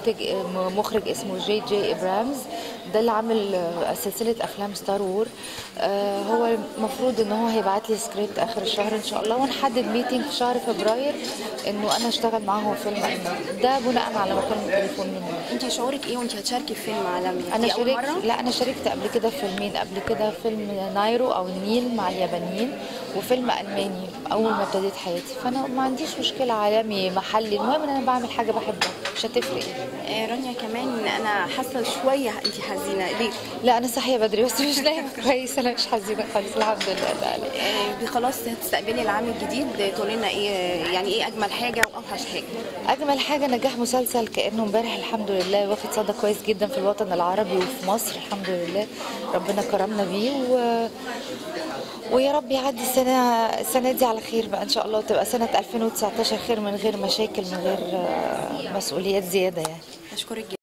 منتج مخرج اسمه جي جي ابرامز ده اللي عامل آه، سلسله افلام ستار وور آه، هو المفروض ان هو هيبعت لي سكريبت اخر الشهر ان شاء الله ونحدد ميتنج في شهر فبراير انه انا اشتغل معاه هو فيلم ألماني. ده بناء على مكالمه تليفون مني انت شعورك ايه وانت هتشاركي في فيلم عالمي انا دي اول شاركت مره لا انا شاركت قبل كده في فيلمين قبل كده فيلم نايرو او النيل مع اليابانيين وفيلم الماني اول ما ابتديت حياتي فانا ما عنديش مشكله عالمي محلي المهم ان انا بعمل حاجه بحبها مش هتفرق آه، رانيا كمان انا حاسه شويه انت حزينه ليه لا انا صاحيه بدري بس مش نايمه كويس انا مش حزينه خالص الحمد لله لا لا. آه، خلاص هتستقبلي العام الجديد تقولي لنا ايه يعني ايه اجمل حاجه واوحش حاجه اجمل حاجه نجاح مسلسل كانه امبارح الحمد لله واخد صدى كويس جدا في الوطن العربي وفي مصر الحمد لله ربنا كرمنا بيه و... ويا رب يعدي السنه السنه دي على خير بقى ان شاء الله وتبقى سنه 2019 خير من غير مشاكل من غير آه، مسؤوليات زياده يعني اشكرك جدا